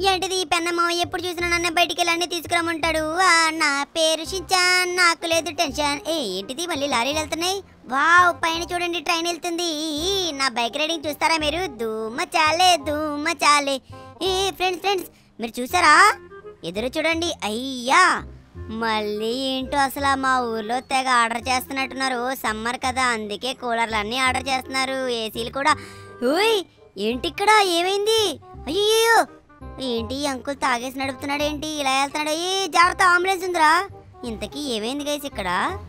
ఏంటిది ఈ పెన్నమ్మ ఎప్పుడు చూసినా నన్ను బయటికి వెళ్ళి అన్ని తీసుకురమ్మంటాడు ఆ, నా పేరు షించాన్ నాకు లేదు టెన్షన్ ఏ ఏంటిది మళ్ళీ లారీలు వెళ్తున్నాయి వావ్ పైన చూడండి ట్రైన్ వెళ్తుంది ఈ, నా బైక్ రైడింగ్ చూస్తారా మీరు ధూమ చాలే ధూమ చాలే ఏ ఫ్రెండ్స్ ఫ్రెండ్స్ మీరు చూసారా ఎదురు చూడండి అయ్యా మళ్ళీ ఏంటో అసలు మా ఊర్లో తెగ ఆర్డర్ చేస్తున్నట్టున్నారు సమ్మర్ కదా అందుకే కూలర్లు అన్నీ ఆర్డర్ చేస్తున్నారు ఏసీలు కూడా ఓయ్ ఏంటి ఇక్కడ ఏమైంది అయ్యో ఏంటి ఈ అంకుల్ తాగేసి నడుపుతున్నాడు ఏంటి ఇలా వెళ్తున్నాడు ఏ జాగ్రత్త అంబులెన్స్ ఉందిరా ఇంతకీ ఏమైంది గైస్ ఇక్కడ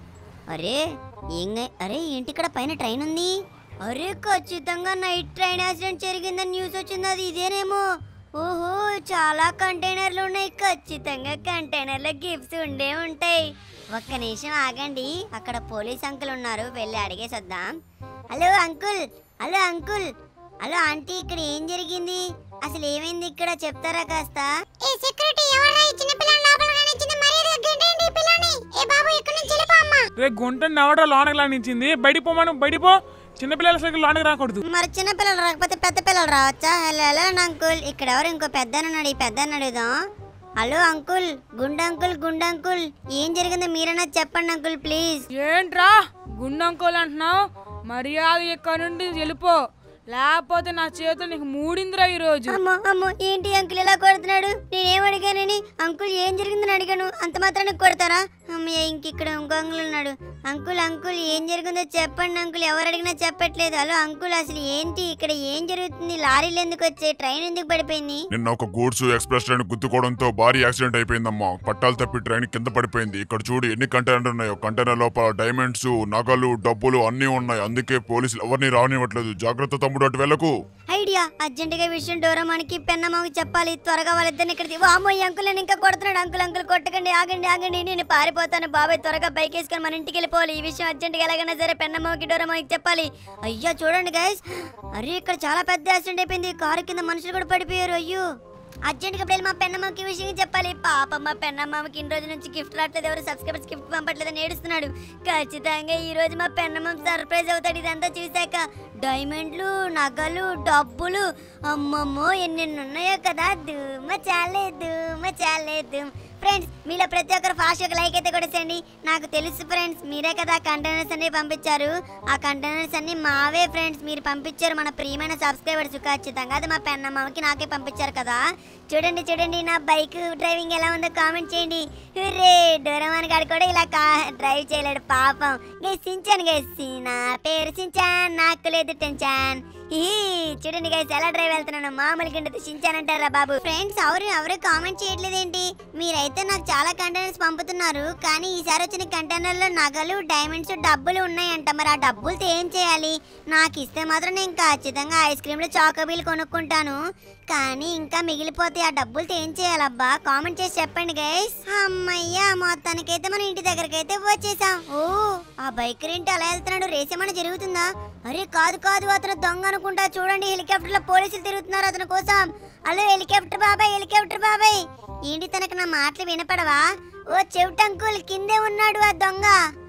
అరే ఏం గై- అరే ఏంటి ఇక్కడ పైన ట్రైన్ ఉంది అరే ఖచ్చితంగా నైట్ ట్రైన్ యాక్సిడెంట్ జరిగిందని న్యూస్ వచ్చింది అది ఇదేనేమో ఓహో చాలా కంటైనర్లు ఉన్నాయి ఖచ్చితంగా కంటైనర్లో గిఫ్ట్స్ ఉండే ఉంటాయి ఒక్క నిమిషం ఆగండి అక్కడ పోలీస్ అంకుల్ ఉన్నారు వెళ్ళి అడిగేసొద్దాం hello uncle hello uncle hello aunty ఇక్కడ ఏం జరిగింది అసలు ఏమైంది ఇక్కడ చెప్తారా కాస్త ఏ సెక్యూరిటీ ఎవరా ఈ చిన్న పిల్లని లోపల రానిచ్చింది మర్యాదగా గెంటేయండి ఈ పిల్లని ఏ బాబు ఇక్కడ నుంచి వెళ్ళిపో అమ్మా రే గుంటని ఎవడో లోనకి లానించింది బయటికి పోమను బయటికి పో చిన్నపిల్లల సైకిల్ లోనకి రాకూడదు మరి చిన్న పిల్లలు రాకపోతే పెద్ద పిల్లలు రావచ్చా హలో హలో అంకుల్ ఇక్కడ ఎవరు ఇంకో పెద్ద ఉన్నాడు ఈ పెద్ద అడుగుదాం హలో అంకుల్ గుండు అంకుల్ గుండు అంకుల్ ఏం జరిగిందో మీరైనా చెప్పండి అంకుల్ ప్లీజ్ ఏంట్రా గుండంకోలు అంటున్నావు మర్యాద ఇక్కడ నుండి వెళ్ళిపో లేకపోతే నా చేతులు నీకు మూడిందిరా ఈరోజు అమ్మో అమ్మో ఏంటి అంకుల్ ఇలా కొడుతున్నాడు నేనేం అడిగానని అంకుల్ ఏం జరిగిందని అడిగాను అంత మాత్రానికి కొడతారా అమ్మయ్య ఇంక ఇక్కడ ఇంకో అంకుల్ ఉన్నాడు అంకుల్ అంకుల్ ఏం జరిగిందో చెప్పండి అంకుల్ ఎవరు అడిగినా చెప్పట్లేదు హలో అంకుల్ అసలు ఏంటి ఇక్కడ ఏం జరుగుతుంది లారీలు ఎందుకు వచ్చాయి ట్రైన్ ఎందుకు పడిపోయింది నిన్న ఒక గూడ్స్ ఎక్స్ప్రెస్ ట్రైన్ గుద్దుకోవడంతో భారీ యాక్సిడెంట్ అయిపోయిందమ్మా పట్టాలు తప్పి ట్రైన్ కింద పడిపోయింది ఇక్కడ చూడు ఎన్ని కంటైనర్ ఉన్నాయో కంటైనర్ లోపల డైమండ్స్ నగలు డబ్బులు అన్నీ ఉన్నాయి అందుకే పోలీసులు ఎవరిని రానివ్వట్లేదు జాగ్రత్త తమ్ముడు అటు వెళ్ళకు ఐడియా అర్జెంటుగా ఈ విషయం డోరమానికి పెన్నమ్మకి చెప్పాలి త్వరగా వాళ్ళిద్దరిని ఇక్కడ తీ- వామ్మో ఈ అంకుల్ నేను ఇంకా కొడుతున్నాడు అంకుల్ అంకుల్ కొట్టకండి ఆగండి ఆగండి నేను పారిపోతాను బాబాయ్ త్వరగా బైక్ వేసుకొని మన ఇంటికి వెళ్ళిపోవాలి ఈ విషయం అర్జెంటుగా ఎలాగైనా సరే పెన్నమ్మకి డోరమాకి చెప్పాలి అయ్యో చూడండి గైస్ అరే ఇక్కడ చాలా పెద్ద యాక్సిడెంట్ అయిపోయింది కారు కింద మనుషులు కూడా పడిపోయారు అయ్యో అర్జెంట్గా వెళ్ళి మా పెన్నమ్మకి ఈ విషయం చెప్పాలి పాప మా పెన్నమ్మకి ఇన్ని రోజుల నుంచి గిఫ్ట్ రావట్లేదు ఎవరు సబ్స్క్రైబర్స్ గిఫ్ట్ పంపట్లేదని ఏడుస్తున్నాడు ఖచ్చితంగా ఈ రోజు మా పెన్నమ్మ సర్ప్రైజ్ అవుతాడు ఇదంతా చూశాక డైమండ్లు నగలు డబ్బులు అమ్మమ్మో ఎన్నెన్ని ఉన్నాయో కదా ధూమ చాలే ధూమ చాలే ధూమ్ ఫ్రెండ్స్ మీలో ప్రతి ఒక్కరు ఫాస్ట్ ఒక లైక్ అయితే కొట్టేసండి నాకు తెలుసు ఫ్రెండ్స్ మీరే కదా కంటైనర్స్ అన్ని పంపించారు ఆ కంటైనర్స్ అన్ని మావే ఫ్రెండ్స్ మీరు పంపించారు మన ప్రియమైన సబ్స్క్రైబర్స్ ఖచ్చితంగా అది మా పెన్నమ్మకి నాకే పంపించారు కదా చూడండి చూడండి నా బైక్ డ్రైవింగ్ ఎలా ఉందో కామెంట్ చేయండి రే డోరమాన్ గారు కూడా ఇలా కా డ్రైవ్ చేయలేడు పాపం గెసించాను గెసి నా పేరు సించాన్ నాకు లేదు టెన్షన్ ఈ చూడండి గైస్ ఎలా డ్రైవ్ వెళ్తున్నాను మామూలుగా ఉండదు సించానంటారా బాబు ఫ్రెండ్స్ ఎవరు ఎవరు కామెంట్ చేయట్లేదేంటి మీరైతే నాకు చాలా కంటైనర్స్ పంపుతున్నారు కానీ ఈసారి వచ్చిన కంటైనర్లో నగలు డైమండ్స్ డబ్బులు ఉన్నాయంట మరి ఆ డబ్బులతో ఏం చేయాలి నాకు ఇస్తే మాత్రం నేను ఖచ్చితంగా ఐస్ క్రీమ్లు చాకోబీలు కొనుక్కుంటాను కానీ ఇంకా మిగిలిపోతే ఆ డబ్బులతో ఏం చేయాలబ్బా కామెంట్ చేసి చెప్పండి గైస్ అమ్మయ్యా మొత్తానికైతే మన ఇంటి దగ్గరకైతే వచ్చేసాం ఓ ఆ బైక్ ఏంటి అలా వెళ్తున్నాడు రేస్ ఏమైనా జరుగుతుందా అరే కాదు కాదు అతను దొంగ అనుకుంటా చూడండి హెలికాప్టర్ లో పోలీసులు తిరుగుతున్నారు అతని కోసం హలో హెలికాప్టర్ బాబాయ్ హెలికాప్టర్ బాబాయ్ ఏంటి తనకు నా మాటలు వినపడవా ఓ చెవిటంకుల్ కిందే ఉన్నాడు ఆ దొంగ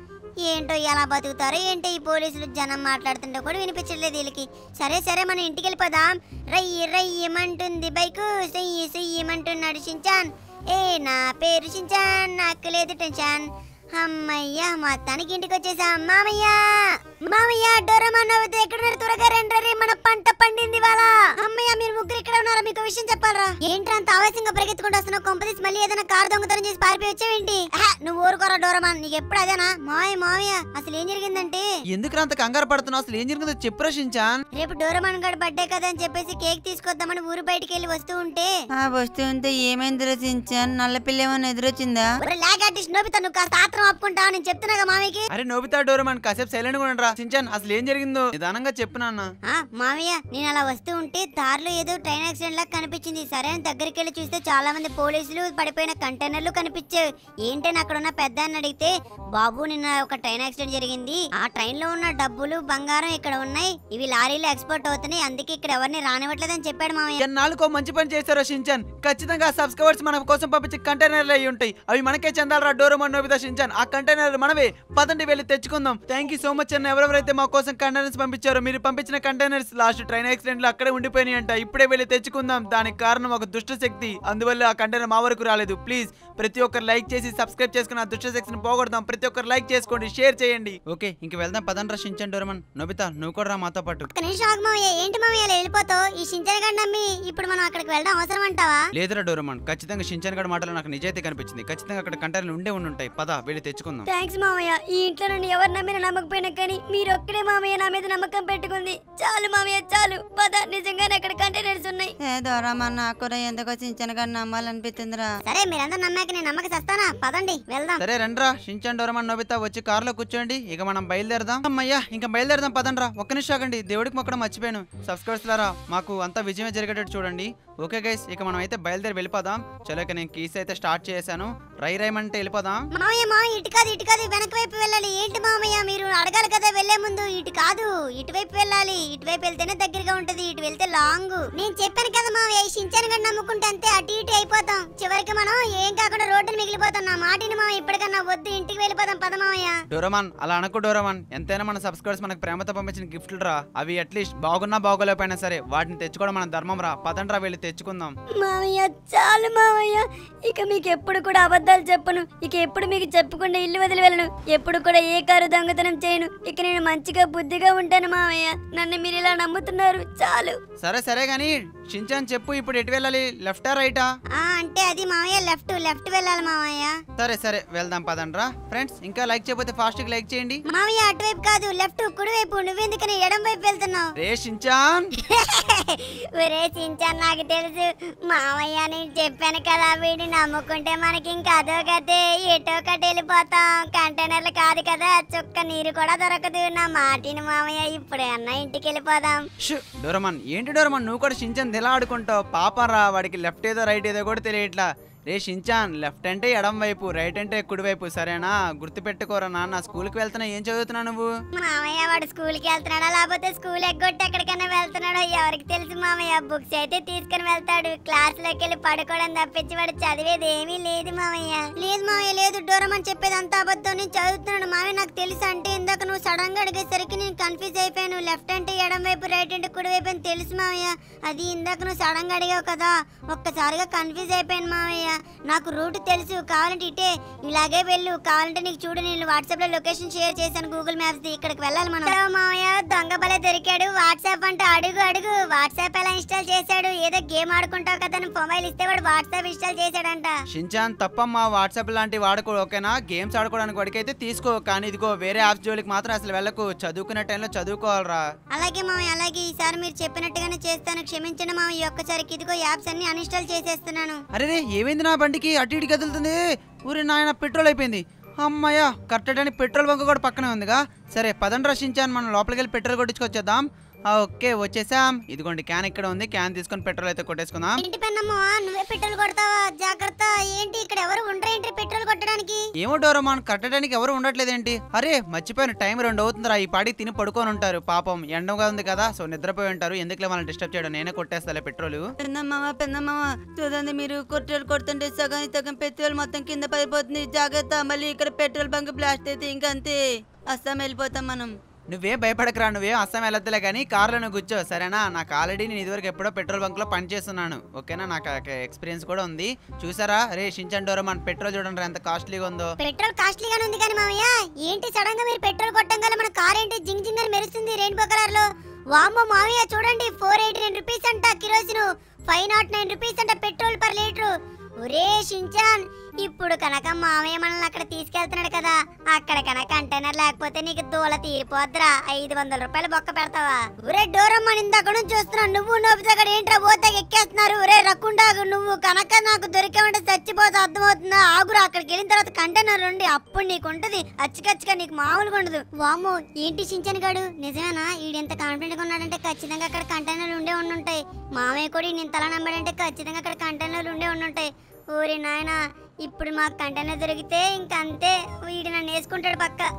ఏంటో ఎలా బతుకుతారో ఏంటో ఈ పోలీసులు జనం మాట్లాడుతుంటే కూడా వినిపించట్లేదు వీళ్ళకి సరే సరే మనం ఇంటికి వెళ్ళిపోదాం రయ్యి రయ్యమంటుంది బైకు సెయ్యి సెయ్యమంటున్నాడు షించాన్ ఏ నా పేరు షించాన్ నాకు లేదు టెన్షన్ అమ్మయ్య మొత్తానికి ఇంటికి వచ్చేసాం మామయ్య మామయ్య డోరమాన్ నవ్వుతూ ఎక్కడున్నారు త్వరగా రండి రే మన పంట పండింది వాళ్ళ అమ్మయ్య మీరు ముగ్గురు ఇక్కడ ఉన్నారా మీకు ఒక విషయం చెప్పాలరా ఏంట్రా అంత ఆవేశంగా పరిగెత్తుకుంటూ వస్తున్నావు కొంపదీసి మళ్ళీ ఏదైనా కారు దొంగతనం చేసి పారిపోయి వచ్చావేంటి ఆహా, నువ్వు ఊరుకోరా డోరమాన్ నీకు ఎప్పుడు అదేనా మావయ్య మావయ్య అసలు ఏం జరిగిందంటే ఎందుకు అంత కంగారు పడుతున్నావు అసలు ఏం జరిగిందో చెప్పు షించాన్ రేపు డోరమాన్ గడి బర్త్డే కదా అని చెప్పేసి కేక్ తీసుకొద్దామని ఊరు బయటికి వెళ్ళి వస్తూ ఉంటే ఆ వస్తువుంటే ఏమైంది రచించాను నల్ల పిల్ల ఏమైనా ఎదురొచ్చిందా ఒరే లాగ్ ఆర్టిస్ట్ నోబితా నువ్వు కాస్త ఆత్రం ఆపుకుంటావా నేను చెప్తున్నాగా మామయ్యకి అరే నోబితా డోరమాన్ కాసేపు సైలెంట్ గా ఉండరా షించాన్ అసలు ఏం జరిగిందో నిదానంగా చెప్పు నాన్న ఆ మామయ్య నేను అలా వస్తూ ఉంటే దారిలో ఏదో ట్రైన్ యాక్సిడెంట్ లాగా కనిపించింది సరే అని దగ్గరికి వెళ్ళి చూస్తే చాలా మంది పోలీసులు పడిపోయిన కంటైనర్లు కనిపించాయి ఏంటని అక్కడ ఉన్న పెద్ద అని అడిగితే బాబు నిన్న ఒక ట్రైన్ యాక్సిడెంట్ జరిగింది ఆ ట్రైన్ లో ఉన్న డబ్బులు బంగారం ఇక్కడ ఉన్నాయి ఇవి లారీలో ఎక్స్పోర్ట్ అవుతున్నాయి అందుకే ఇక్కడ ఎవరిని రానివ్వట్లేదని చెప్పాడు మామయ్య ఎన్నాళ్ళకో మంచి పని చేశారో షించాన్ ఖచ్చితంగా సబ్స్క్రైబర్స్ మన కోసం పంపించే కంటైనర్లు అయి ఉంటాయి అవి మనకే చెందాలరా డోరమాన్ నోబితా షించాన్ ఆ కంటైనర్ మనవే పదండి వెళ్ళి తెచ్చుకుందాం థ్యాంక్ యూ సో మచ్ అన్న ఎవరో ఎవరెవరైతే మా కోసం కంటైనర్స్ పంపించారో మీరు పంపించిన కంటైనర్స్ లాస్ట్ ట్రైన్ యాక్సిడెంట్ లో అక్కడే ఉండిపోయినాయి అంట ఇప్పుడే వెళ్ళి తెచ్చుకుందాం దానికి కారణం ఒక దుష్ట శక్తి అందువల్ల ఆ కంటైనర్ మా వరకు రాలేదు ప్లీజ్ ప్రతి ఒక్కరు లైక్ చేసి సబ్స్క్రైబ్ చేసుకుని ఆ దుష్ట శక్తిని పోగొడదాం ప్రతి ఒక్కరు లైక్ చేసుకోండి షేర్ చేయండి ఓకే ఇంక వెళ్దాం పదండ్రా షించండి డోరమన్ నోబితా నువ్వు కూడా రా మాతో పాటు ఒక్క నిమిషం ఆగు మావయ్య ఏంటి మావయ్య ఇలా వెళ్ళిపోతావు ఈ సించన గడ్డ నమ్మి ఇప్పుడు మనం అక్కడికి వెళ్ళడం అవసరం అంటావా లేదురా డోరమన్ ఖచ్చితంగా షించన్ గడ మాటలో నాకు నిజాయితీ కనిపించింది ఖచ్చితంగా అక్కడ కంటైనర్లు ఉండే ఉండి ఉంటాయి పద వెళ్ళి తెచ్చుకుందాం థ్యాంక్స్ మామయ్య ఈ ఇంట్లో నుండి ఎవరు నమ్మినా నమ్మకపోయినా కానీ మీరు ఒక్కడే మామయ్య నా మీద నమ్మకం పెట్టుకుంది చాలు మామయ్య చాలు పద నిజంగానే అక్కడ కంటైనర్స్ ఉన్నాయి ఏ దూరమా నాకు కూడా ఎందుకో చించనగా నమ్మాలనిపిస్తుందిరా సరే మీరందరూ నమ్మాక నేను నమ్మక చేస్తానా పదండి వెళ్దాం సరే రండ్రా షించాన్ డోరమన్ నోబితా వచ్చి కారులో కూర్చోండి ఇక మనం బయలుదేరదాం అమ్మయ్యా ఇంకా బయలుదేరదాం పదండ్రా ఒక్క నిమిషం ఆగండి దేవుడికి మొక్కడం మర్చిపోయాను సబ్స్క్రైబర్స్ లారా మాకు అంతా విజయమే జరిగేటట్టు చూడండి ఓకే గైస్ ఇక మనం అయితే బయలుదేరి వెళ్ళిపోదాం చలో ఇక నేను కీస్ అయితే స్టార్ట్ చేశాను రై రైమంటే వెళ్ళిపోదాం మామయ్య మామయ్య ఇటు కాదు ఇటు కాదు వెనక వైపు వెళ్ళాలి ఏంటి మామయ్య మీరు అడగాలి కదా వెళ్లే ముందు ఇటు కాదు ఇటువైపు వెళ్ళాలి ఇటువైపు వెళ్తేనే దగ్గరగా ఉంటది ఇటు వెళ్తే లాంగ్ నేను చెప్పాను కదా మామయ్య ఈ సించాను గడ్డ నమ్ముకుంటే అంతే అటు ఇటు అయిపోతాం చివరికి మనం ఏం కాకుండా రోడ్డుని మిగిలిపోతాం నా మాటిని మామయ్య ఇప్పటికన్నా వద్దు ఇంటికి వెళ్ళిపోతాం పద మామయ్య డోరమాన్ అలా అనకు డోరమాన్ ఎంతైనా మన సబ్స్క్రైబర్స్ మనకు ప్రేమతో పంపించిన గిఫ్ట్లు రా అవి అట్లీస్ట్ బాగున్నా బాగోలేకపోయినా సరే వాటిని తెచ్చుకోవడం మన ధర్మం రా పదండ్రా వెళ్ళి తెచ్చుకుందాం మామయ్య చాలు మామయ్య ఇక మీకు ఎప్పుడు కూడా అబద్ధాలు చెప్పను ఇక ఎప్పుడు మీకు చెప్పకుండా ఇల్లు వదిలి వెళ్ళను ఎప్పుడు కూడా ఏ కారు దొంగతనం చేయను ఇక నేను మంచిగా బుద్ధిగా ఉంటాను మామయ్య నన్ను మీరు ఇలా నమ్ముతున్నారు చాలు సరే సరే గాని షించాన్ చెప్పు ఇప్పుడు ఎటు వెళ్ళాలి లెఫ్టా రైటా ఆ అంటే అది మామయ్య లెఫ్ట్ లెఫ్ట్ వెళ్ళాలి మామయ్య సరే సరే వెళ్దాం పదండ్రా ఫ్రెండ్స్ ఇంకా లైక్ చేయకపోతే ఫాస్ట్గా లైక్ చేయండి మామయ్య అటువైపు కాదు లెఫ్ట్ కుడివైపు నువ్వెందుకని ఎడం వైపు వెళ్తున్నావు రే షించాన్ ఒరే చించాన్ నాకు తెలుసు మామయ్య నేను చెప్పాను కదా వీడిని నమ్ముకుంటే మనకి ఇంకా అదో కదే ఎటో కట్ వెళ్ళిపోతాం కంటైనర్లు కాదు కదా చుక్క నీరు కూడా దొరకదు నా మాటిని మామయ్య ఇప్పుడే అన్న ఇంటికి వెళ్ళిపోదాం షూ డోరమన్ ఏంటి డోరమన్ నువ్వు కూడా షించాన్ ఎలా ఆడుకుంటావు పాపం రా వాడికి లెఫ్ట్ ఏదో రైట్ ఏదో కూడా తెలియట్లా రే షించాన్ లెఫ్ట్ అంటే ఎడం వైపు రైట్ అంటే కుడి వైపు సరేనా గుర్తుపెట్టుకోరా నాన్న స్కూల్కి వెళ్తున్నా ఏం చదువుతున్నావు నువ్వు మామయ్య వాడు స్కూల్కి వెళ్తున్నాడా లేకపోతే స్కూల్ ఎగ్గొట్టి ఎక్కడికైనా వెళ్తున్నాడో ఎవరికి తెలుసు మామయ్య బుక్స్ అయితే తీసుకుని వెళ్తాడు క్లాస్ లోకి వెళ్ళి పడుకోవడం తప్పించి వాడు చదివేది ఏమీ లేదు మామయ్య లేదు మామయ్య లేదు డోరమని చెప్పేది అంతా అబద్ధం నేను చదువుతున్నాను మామయ్య నాకు తెలుసు అంటే ఇందాక నువ్వు సడన్ గా అడిగేసరికి నేను కన్ఫ్యూజ్ అయిపోయాను లెఫ్ట్ అంటే ఎడం వైపు రైట్ అంటే కుడి వైపు అని తెలుసు మామయ్య అది ఇందాక నువ్వు సడన్ గా అడిగావు కదా ఒక్కసారిగా కన్ఫ్యూజ్ అయిపోయాను మామయ్య నాకు రూట్ తెలుసు కావాలంటే ఇటే ఇలాగే వెళ్ళు కావాలంటే నీకు చూడు నేను వాట్సాప్ లో లొకేషన్ షేర్ చేశాను గూగుల్ మ్యాప్స్ ది ఇక్కడికి వెళ్ళాలి మనం హలో మామయ్య దొంగ బలే దొరికాడు వాట్సాప్ అంటే అడుగు అడుగు వాట్సాప్ ఎలా ఇన్స్టాల్ చేశాడు ఏదో గేమ్ ఆడుకుంటావు కదా అని మొబైల్ ఇస్తే వాడు వాట్సాప్ ఇన్స్టాల్ చేశాడంట షించాన్ తప్పమ్మా వాట్సాప్ లాంటి వాడుకో ఓకేనా గేమ్స్ ఆడుకోవడానికి వాడికైతే తీసుకో కానీ ఇదిగో వేరే యాప్స్ జోలికి మాత్రం అసలు వెళ్ళకు చదువుకునే టైంలో చదువుకోవాలరా అలాగే మామయ్య అలాగే ఈసారి మీరు చెప్పినట్టుగానే చేస్తాను క్షమించండి మామయ్య ఒక్కసారికి ఇదిగో యాప్స్ అన్ని అన్ఇన్స్టాల్ చేసేస్తున్నాను అరే రే ఏమైంది నా బండికి అటు ఇటు కదులుతుంది ఊరి నాయన పెట్రోల్ అయిపోయింది అమ్మయ్య కరెక్ట్ పెట్రోల్ బంక్ కూడా పక్కనే ఉందిగా సరే పదండి రక్షించాను మనం లోపలికి వెళ్ళి పెట్రోల్ కొట్టించుకొచ్చేద్దాం ఆ, ఓకే వచ్చేసాం ఇదిగోండి క్యాన్ ఇక్కడ ఉంది క్యాన్ తీసుకొని పెట్రోల్ అయితే కొట్టేసుకుందాం ఇంటి పెన్నమ్మా నువ్వే పెట్రోల్ కొడతావా జాగ్రత్త ఏంటి ఇక్కడ ఎవరు ఉండరేంటి పెట్రోల్ కొట్టడానికి ఏమో డోరమాన్ కట్టడానికి ఎవరు ఉండట్లేదేంటి అరే మర్చిపోయాను టైం రెండు అవుతుందిరా ఈ పాటికి తిని పడుకొని ఉంటారు పాపం ఎండగా ఉంది కదా సో నిద్రపోయి ఉంటారు ఎందుకులే వాళ్ళని డిస్టర్బ్ చేయడం నేనే కొట్టేస్తాలే పెట్రోల్ పెద్దమ్మామ పెద్దమ్మామ చూడండి మీరు కొట్టెలు కొడుతుంటే సగం సగం పెట్రోల్ మొత్తం కింద పడిపోతుంది జాగ్రత్త మళ్ళీ ఇక్కడ పెట్రోల్ బంక్ బ్లాస్ట్ అయితే ఇంకంతే అస్సాం వెళ్ళిపోతాం మనం నువ్వేం భయపడకరా నువ్వేం అస్సాం వెళ్ళొద్దులే కానీ కార్లో కూర్చో సరేనా నాకు ఆల్రెడీ నేను ఇదివరకు ఎప్పుడో పెట్రోల్ బంక్లో పనిచేస్తున్నాను ఓకేనా నాకు ఎక్స్పీరియన్స్ కూడా ఉంది చూసారా రే షించన్ డోరమాన్ పెట్రోల్ చూడండి ఎంత కాస్ట్లీగా ఉందో పెట్రోల్ కాస్ట్లీగానే ఉంది కానీ మామయ్య ఏంటి సడన్ గా మీరు పెట్రోల్ కొట్టంగానే మన కార్ ఏంటి జింగ్ జింగ్ అని మెరుస్తుంది రెయిన్బో కలర్ లో వామ్మో మామయ్య చూడండి ఫోర్ ఎయిటీ నైన్ రూపీస్ అంట kerosene five nought nine rupees అంట పెట్రోల్ పర్ లీటర్ ఒరే షించాన్ ఇప్పుడు కనుక మామయ్య మనల్ని అక్కడ తీసుకెళ్తున్నాడు కదా అక్కడ కనుక కంటైనర్ లేకపోతే నీకు దూల తీరిపోద్దురా ఐదు వందల రూపాయలు బొక్క పెడతావా ఒరే డోరమ్మ ఇందాక నుంచి చూస్తున్నా నువ్వు నోబితగడ ఏంట్రా పోతే ఎక్కేస్తున్నారు ఒరే రక్కుండాగు నువ్వు కనుక నాకు దొరికామంటే చచ్చిపోతే అర్థమవుతుందా ఆగురా అక్కడికి వెళ్ళిన తర్వాత కంటైనర్ ఉండి అప్పుడు నీకు ఉంటది అచ్చికచ్చిగా నీకు మామూలుగా ఉండదు వామ్మో ఏంటి చించని గాడు నిజమేనా ఈడెంత కాన్ఫిడెంట్ గా ఉన్నాడంటే ఖచ్చితంగా అక్కడ కంటైనర్లు ఉండే ఉండుంటాయి మామయ్య కూడా నేను తల నమ్మాడంటే ఖచ్చితంగా అక్కడ కంటైనర్లు ఉండే ఉండుంటాయి ఊరి నాయనా ఇప్పుడు మాకు కంటైనర్ దొరికితే ఇంకంతే వీడు నన్ను వేసుకుంటాడు పక్క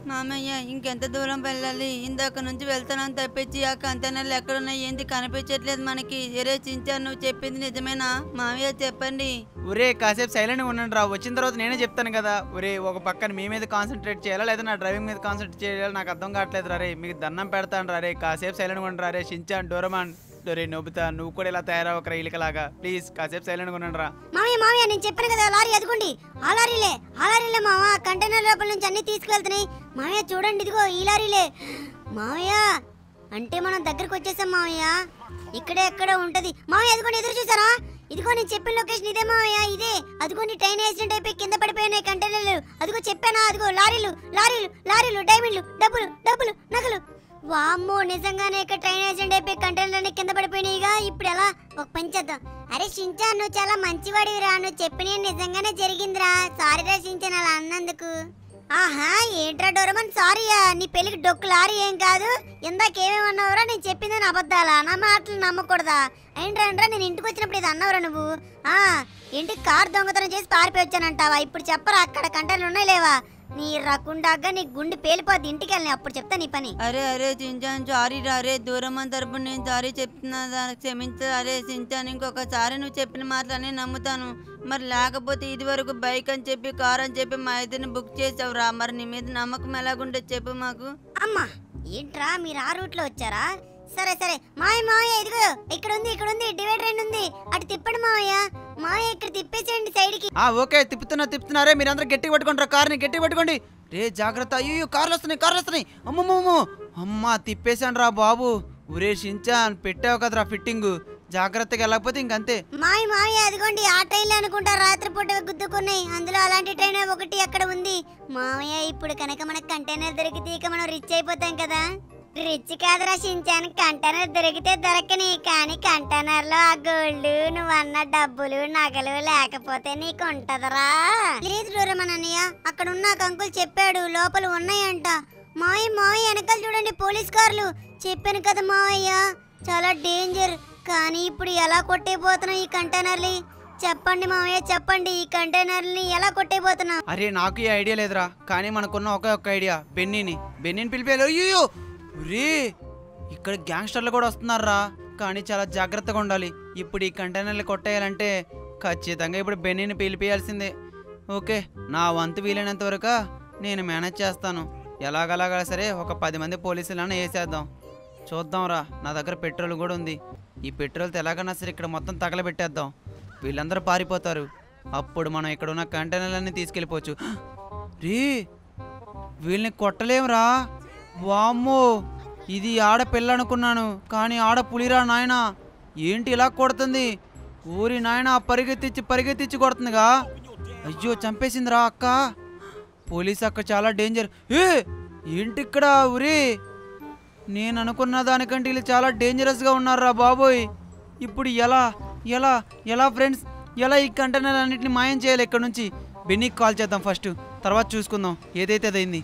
మామయ్య ఇంకెంత దూరం వెళ్ళాలి ఇందాక నుంచి వెళ్తానని తప్పించి ఆ కంటైనర్లు ఎక్కడున్నాయి ఏంది కనిపించట్లేదు మనకి ఎరే చించా నువ్వు చెప్పింది నిజమేనా మామయ్య చెప్పండి ఒరే కాసేపు సైలెంట్గా ఉండండి రా వచ్చిన తర్వాత నేనే చెప్తాను కదా ఒరే ఒక పక్కన మీ మీద కాన్సన్ట్రేట్ చేయాలా లేదా నా డ్రైవింగ్ మీద కాన్సన్ట్రేట్ చేయాలా నాకు అర్థం కావట్లేదు రే మీకు దండం పెడతాను రా రే కాసేపు సైలెంట్గా ఉండండి రే షించాన్ డోరమాన్ డోరే నొబుతా నువ్వు కూడా ఇలా తయారవకరా ఇలికలాగా ప్లీజ్ కాసేపు సైలెంట్గా ఉండండి రా మామయ్య మామయ్య నేను చెప్పాను కదా లారీ అదుకోండి ఆ లారీలే ఆ లారీలే మామ కంటైనర్ లోపల నుంచి అన్ని తీసుకువెళ్తున్నాయి మామయ్య చూడండి ఇదిగో ఈ లారీలే మామయ్య అంటే మనం దగ్గరకు వచ్చేసాం మామయ్య ఇక్కడే ఎక్కడ ఉంటది మామయ్య అదిగోండి ఎదురు చూసారా ఇదిగో నేను చెప్పిన లొకేషన్ ఇదే మామయ్య ఇదే అదిగోండి ట్రైన్ యాక్సిడెంట్ అయిపోయి కింద పడిపోయినాయి కంటైనర్లు అదిగో చెప్పానా అదిగో లారీలు లారీలు లారీలు డైమండ్లు డబ్బులు డబ్బులు నగలు వామ్మో నిజంగానే ఇక్కడ ట్రైన్ యాక్సిడెంట్ అయిపోయి కంటైనర్లన్నీ కింద పడిపోయినాయిగా ఇప్పుడు ఎలా ఒక పని చేద్దాం అరే షించాన్ నువ్వు చాలా మంచివాడివిరా నువ్వు చెప్పిన నిజంగానే జరిగిందిరా సారీ రా షించాన్ అలా అన్నందుకు ఆహా ఏంట్రా డోరమన్ సారీయా నీ పెళ్లికి డొక్కు లారీ ఏం కాదు ఇందాకేమేమన్నావురా నేను చెప్పిందని అబద్ధాలా నా మాటలు నమ్మకూడదా ఏంట్రా ఏంట్రా నేను ఇంటికి వచ్చినప్పుడు ఇది అన్నావురా నువ్వు ఆ ఇంటికి కార్ దొంగతనం చేసి పారిపోయి వచ్చానంటావా ఇప్పుడు చెప్పరా అక్కడ కంటైనర్లు ఉన్నాయి లేవా నీ రకుండాగా నీ గుండె పేలిపోద్ది ఇంటికి వెళ్ళి అప్పుడు చెప్తా నీ పని అరే అరే చించాన్ సారీ రా అరే దూరం అని తరపున నేను సారీ చెప్తున్నా దానికి క్షమించు అరే చించాన్ ఇంకొకసారి నువ్వు చెప్పిన మాటలన్నీ నమ్ముతాను మరి లేకపోతే ఇది వరకు బైక్ అని చెప్పి కార్ అని చెప్పి మా ఇద్దరిని బుక్ చేసావురా మరి నీ మీద నమ్మకం ఎలాగుంటే చెప్పు మాకు అమ్మా ఏంట్రా మీరు ఆ రూట్ లో వచ్చారా సరే సరే మావయ్య మావయ్య ఇదిగో ఇక్కడ ఉంది ఇక్కడ ఉంది డివైడర్ రెండు ఉంది అటు తిప్పండి మావయ్య మావయ్య ఇక్కడ తిప్పేసేయండి సైడ్ కి ఆ ఓకే తిప్పుతున్నా తిప్పుతున్నారే మీరందరూ గట్టిగా పట్టుకోండి రా కార్ని గట్టిగా పట్టుకోండి రే జాగ్రత్త అయ్యో కార్లు వస్తున్నాయి కార్లు వస్తున్నాయి అమ్మమ్మమ్మ అమ్మా తిప్పేశాను రా బాబు ఒరే షించాన్ పెట్టావు కదరా ఫిట్టింగ్ జాగ్రత్తగా వెళ్ళకపోతే ఇంకంతే మావయ్య మావయ్య అదిగోండి ఆ ట్రైన్ అనుకుంటా రాత్రిపూట గుద్దుకున్నాయి అందులో అలాంటి ట్రైన్ ఒకటి అక్కడ ఉంది మావయ్య ఇప్పుడు కనుక మనకు కంటైనర్ దొరికితే ఇక మనం రిచ్ అయిపోతాం కదా రిచ్ కాదురా షించాన్ కంటైనర్ దొరికితే దొరకని కానీ కంటైనర్ లో ఆ గోల్డ్ నువ్వు అన్న డబ్బులు నగలు లేకపోతే నీకు ఉంటదరా లేదు డోరమన్ అన్నయ్య అక్కడ ఉన్న ఒక అంకుల్ చెప్పాడు లోపల ఉన్నాయంట మావయ్య మావయ్య వెనకాల చూడండి పోలీస్ కార్లు చెప్పాను కదా మావయ్య చాలా డేంజర్ కానీ ఇప్పుడు ఎలా కొట్టేపోతున్నాం ఈ కంటైనర్ని చెప్పండి మావయ్య చెప్పండి ఈ కంటైనర్ని ఎలా కొట్టేపోతున్నాం అరే నాకు ఈ ఐడియా లేదురా కానీ మనకున్న ఒకే ఒక్క ఐడియా బెన్నీని బెన్నీని పిలిపేయాలి అయ్యో రే ఇక్కడ గ్యాంగ్స్టర్లు కూడా వస్తున్నారా కానీ చాలా జాగ్రత్తగా ఉండాలి ఇప్పుడు ఈ కంటైనర్లు కొట్టేయాలంటే ఖచ్చితంగా ఇప్పుడు బెన్నీని పిలిపేయాల్సిందే ఓకే నా వంతు వీలైనంత వరకు నేను మేనేజ్ చేస్తాను ఎలాగలాగా సరే ఒక పది మంది పోలీసులను వేసేద్దాం చూద్దాంరా నా దగ్గర పెట్రోల్ కూడా ఉంది ఈ పెట్రోల్తో ఎలాగైనా సరే ఇక్కడ మొత్తం తగలబెట్టేద్దాం వీళ్ళందరూ పారిపోతారు అప్పుడు మనం ఇక్కడ ఉన్న కంటైనర్లన్నీ తీసుకెళ్ళిపోవచ్చు రే వీళ్ళని కొట్టలేమురా వామ్మో ఇది ఆడపిల్ల అనుకున్నాను కానీ ఆడ పులిరా నాయన ఏంటి ఇలా కొడుతుంది ఊరి నాయన పరిగెత్తిచ్చి పరిగెత్తిచ్చి కొడుతుందిగా అయ్యో చంపేసిందిరా అక్క పోలీస్ అక్క చాలా డేంజర్ ఏ ఏంటి ఇక్కడ ఊరి నేను అనుకున్న దానికంటే వీళ్ళు చాలా డేంజరస్గా ఉన్నారా బాబోయ్ ఇప్పుడు ఎలా ఎలా ఎలా ఫ్రెండ్స్ ఎలా ఈ కంటైనర్ అన్నింటిని మాయం చేయాలి ఇక్కడ నుంచి బెన్నీకి కాల్ చేద్దాం ఫస్ట్ తర్వాత చూసుకుందాం ఏదైతే అదైంది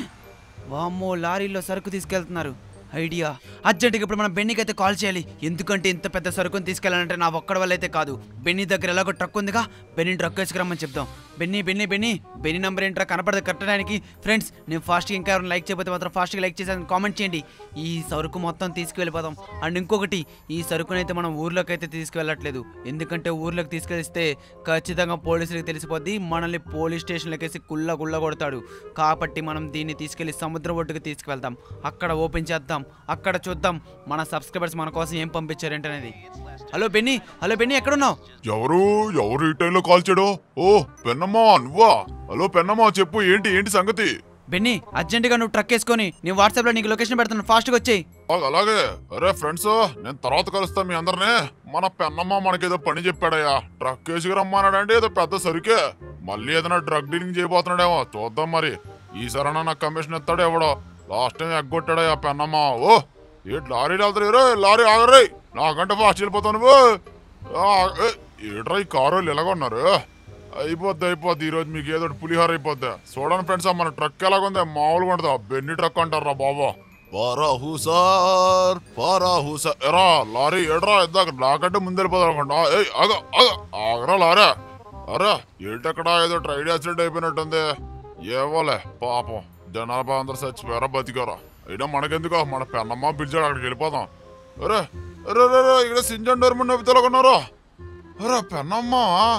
వామ్మో లారీలో సరుకు తీసుకెళ్తున్నారు ఐడియా అర్జెంటుగా ఇప్పుడు మనం బెన్నీకి అయితే కాల్ చేయాలి ఎందుకంటే ఇంత పెద్ద సరుకుని తీసుకెళ్ళాలంటే నా ఒక్కడి వల్ల అయితే కాదు బెన్నీ దగ్గర ఎలాగో ట్రక్ ఉందిగా బెన్నీ ట్రక్ వేసుకురమ్మని చెప్దాం Benny Benny Benny Benny number ఏంట్రా కనపడదు కట్టడానికి ఫ్రెండ్స్ నేను ఫాస్ట్గా ఇంకా ఎవరైనా లైక్ చేయకపోతే మాత్రం ఫాస్ట్గా లైక్ చేసి కామెంట్ చేయండి ఈ సరుకు మొత్తం తీసుకువెళ్ళిపోదాం అండ్ ఇంకొకటి ఈ సరుకునైతే మనం ఊర్లోకి అయితే తీసుకువెళ్ళట్లేదు ఎందుకంటే ఊర్లోకి తీసుకెళ్తే ఖచ్చితంగా పోలీసులకు తెలిసిపోద్ది మనల్ని పోలీస్ స్టేషన్లోకి వేసి కుళ్ళ గుళ్ళ కొడతాడు కాబట్టి మనం దీన్ని తీసుకెళ్లి సముద్ర ఒడ్డుకు తీసుకువెళ్తాం అక్కడ ఓపెన్ చేద్దాం అక్కడ చూద్దాం మన సబ్స్క్రైబర్స్ మన కోసం ఏం పంపించారేంటనేది హలో బెన్నీ హలో బెన్నీ ఎక్కడున్నావు ఎవరు ఎవరు ఈ టైంలో కాల్ చేయడం ఓ పెన్నమ్మా నువ్వా హలో పెన్నమ్మా చెప్పు ఏంటి ఏంటి సంగతి బెన్నీ అర్జెంటుగా నువ్వు ట్రక్ వేసుకొని నేను వాట్సాప్లో నీకు లొకేషన్ పెడతాను ఫాస్ట్గా వచ్చేయి ఆ, అలాగే అరే ఫ్రెండ్స్ నేను తర్వాత కలుస్తా మీ అందరినీ మన పెన్నమ్మ మనకేదో పని చెప్పాడయ్యా ట్రక్ వేసుకు రమ్మన్నాడంటే ఏదో పెద్ద సరికే మళ్ళీ ఏదైనా డ్రగ్ డీలింగ్ చేయబోతున్నాడేమో చూద్దాం మరి ఈసారైనా నాకు కమిషన్ ఇస్తాడు ఎవడో లాస్ట్ టైం ఎగ్గొట్టాడయ్యా పెన్నమ్మ ఓ ఏంటి లారీలు వెళ్తారు రే లారీ ఆగరే నాకంటే ఫాస్ట్ వెళ్ళిపోతాను నువ్వు ఆ, ఏ, ఏట్రా ఈ కారు వాళ్ళు ఎలాగొన్నారు అయిపోద్ది అయిపోద్ది ఈరోజు మీకు ఏదో ఒకటి పులిహోర అయిపోద్ది చూడండి ఫ్రెండ్స్ మన ట్రక్ ఎలాగుంది మామూలుగా ఉంటుంది బెన్ని ట్రక్ అంటారా బాబా పారా హూసార్ పారా హూసార్ ఎరా లారీ ఏడ్రా ఇందాక నాకంటే ముందు వెళ్ళిపోతారు అనుకుంటా ఏయ్ ఆగ ఆగ ఆగరా లారా అరే ఏంటక్కడ ఏదో ట్రైడ్ యాక్సిడెంట్ అయిపోయినట్టుంది ఏవోలే పాపం జనాభా అందరూ చచ్చిపోయారా బతికారా అయినా మనకెందుకో మన పెన్నమ్మ పిలిచాడు అక్కడికి వెళ్ళిపోదాం అరే అరే అరే, అరే ఇక్కడ సింజన్ డోర్మన్ నవ్వుతలో ఉన్నారా అరే పెన్నమ్మ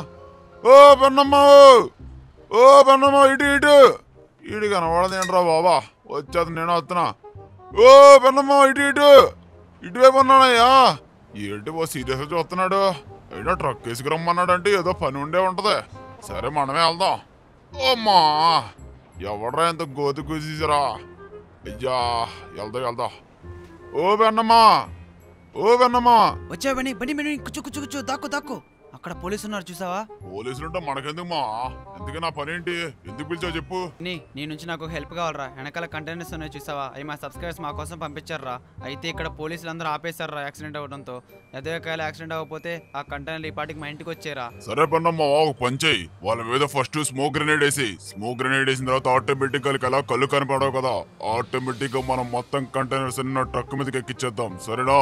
ఓ పెన్నమ్మ ఓ పెన్నమ్మ ఇటు ఇటు ఇటు కనబడదేంట్రా బాబా వచ్చేది నేను వస్తున్నా ఓ పెన్నమ్మ ఇటు ఇటు ఇటువైపు ఉన్నానయ్యా ఏంటి ఓ సీరియస్గా చూస్తున్నాడు అయినా ట్రక్ వేసుకురమ్మన్నాడంటే ఏదో పని ఉండే ఉంటది సరే మనమే వెళ్దాం అమ్మా ఎవడ్రా ఎంత గోతి కూసేసారా అయ్యా వెళ్దా వెళ్దా ఓ పెన్నమ్మా ఓ పెన్నమ్మా వచ్చా బని బని బని కూర్చో కూర్చో కూర్చో దాక్కు దాక్కు అక్కడ పోలీసు ఉన్నారు చూసావా పోలీసులుంటే మనకెందుకు మా ఎందుకు నా పని ఏంటి ఎందుకు పిలిచావు చెప్పు నీ నీ నుంచి నాకు హెల్ప్ కావాలరా వెనకాల కంటైనర్స్ ఉన్నాయి చూసావా అవి మా సబ్స్క్రైబర్స్ మా కోసం పంపించారా అయితే ఇక్కడ పోలీసులు అందరూ ఆపేశారా యాక్సిడెంట్ అవ్వడంతో అదే ఒకవేళ యాక్సిడెంట్ అవ్వకపోతే ఆ కంటైనర్ ఈ పాటికి మా ఇంటికి వచ్చేరా సరే పెన్నమ్మా ఒక పని చెయ్యి వాళ్ళ మీద ఫస్ట్ స్మోక్ గ్రెనేడ్ వేసి స్మోక్ గ్రెనేడ్ వేసిన తర్వాత ఆటోమేటిక్ గా అలా కళ్ళు కనపడవు కదా ఆటోమేటిక్ గా మనం మొత్తం కంటైనర్స్ అన్ని ట్రక్ మీదకి ఎక్కిచ్చేద్దాం సరేనా